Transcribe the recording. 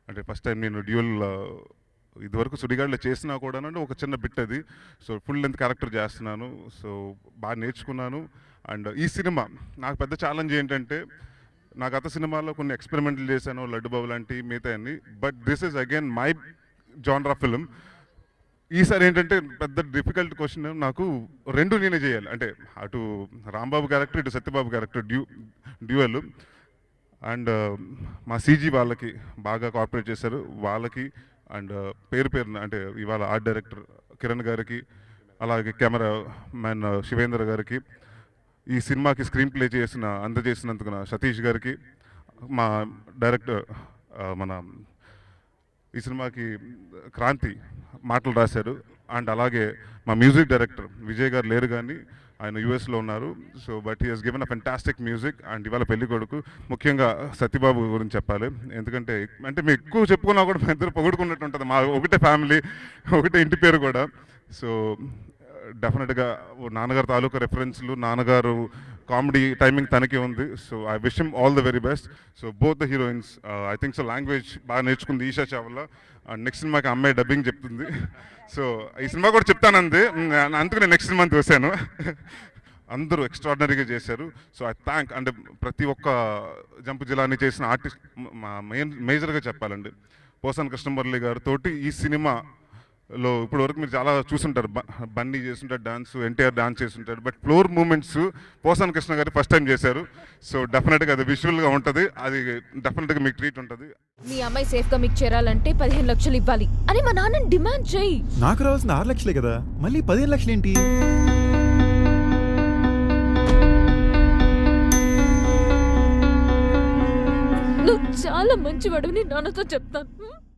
అంటే first time నేను dual ఇదివరకు సుడిగాడిలో చేసినా కూడా ఒక చిన్న బిట్ అది సో ఫుల్ లెంత్ క్యారెక్టర్ చేస్తున్నాను సో బాగా నేర్చుకున్నాను అండ్ ఈ సినిమా నాకు పెద్ద ఛాలెంజ్ ఏంటంటే నా గత సినిమాలో కొన్ని ఎక్స్పెరిమెంట్లు చేశాను లడ్డు బాబు లాంటి మిగతా అన్ని but this is again my genre film ఈసారి ఏంటంటే పెద్ద డిఫికల్ట్ క్వశ్చన్ నాకు రెండు నేనే చేయాలి అంటే అటు రాంబాబు క్యారెక్టర్ ఇటు సత్యబాబు క్యారెక్టర్ డ్యూ డ్యూయల్ అండ్ మా సీజీ వాళ్ళకి బాగా కోఆపరేట్ చేశారు వాళ్ళకి అండ్ పేరు పేరున అంటే ఇవాళ ఆర్ట్ డైరెక్టర్ కిరణ్ గారికి అలాగే కెమెరా మ్యాన్ శివేంద్ర గారికి ఈ సినిమాకి స్క్రీన్ ప్లే చేసిన అందజేసినందుకు నా సతీష్ గారికి మా డైరెక్టర్ ఆ, మన ఈ సినిమాకి క్రాంతి మాటలు రాశారు అండ్ అలాగే మా మ్యూజిక్ డైరెక్టర్ విజయ్ గారు లేరు కానీ ఆయన యూఎస్లో ఉన్నారు so but he he's given a fantastic music and ఇవాళ పెళ్లి కొడుకు ముఖ్యంగా సత్యబాబు గురించి చెప్పాలి ఎందుకంటే అంటే మేము ఎక్కువ చెప్పుకున్నా కూడా మా ఇద్దరు పొగుడుకున్నట్టు ఉంటుంది మా ఒకటే ఫ్యామిలీ ఒకటే ఇంటి పేరు కూడా సో డెఫినెట్గా నాన్నగారు తాలూకా రెఫరెన్స్లు నాన్నగారు కామెడీ టైమింగ్ తనకి ఉంది so I wish him all the very best so both the heroines I think so language బాగా నేర్చుకుంది ఈషా చావ్లా అండ్ నెక్స్ట్ సినిమాకి అమ్మాయి డబ్బింగ్ చెప్తుంది సో ఈ సినిమా కూడా చెప్తానంది ఉమ్, అందుకు నేను నెక్స్ట్ సినిమా చూశాను అందరూ ఎక్స్ట్రాడినరీగా చేశారు సో ఐ థ్యాంక్ అంటే ప్రతి ఒక్క జంపు జిల్లాని చేసిన ఆర్టిస్ట్ మా మెయిన్ మేజర్గా చెప్పాలండి పోసాన్ కృష్ణమురళి గారు తోటి ఈ సినిమాలో ఇప్పుడు వరకు మీరు చాలా చూసుంటారు బ- బన్నీ చేస్తుంటారు డాన్స్ ఎన్టీఆర్ డాన్స్ చేస్తుంటారు but floor movements Posani Krishna గారు ఫస్ట్ టైం చేశారు సో డెఫినెట్గా అది విజువల్గా ఉంటుంది అది డెఫినెట్గా మీకు ట్రీట్ ఉంటుంది మీ అమ్మాయి సేఫ్ గా మీకు చేరాలంటే పదిహేను లక్షలు ఇవ్వాలి అని మా నాన్న డిమాండ్ చేయి నాకు రావాల్సిన ఆరు లక్షలే కదా మళ్ళీ పదిహేను లక్షలు ఏంటి నువ్వు చాలా మంచివాడివి నాన్నతో చెప్తాను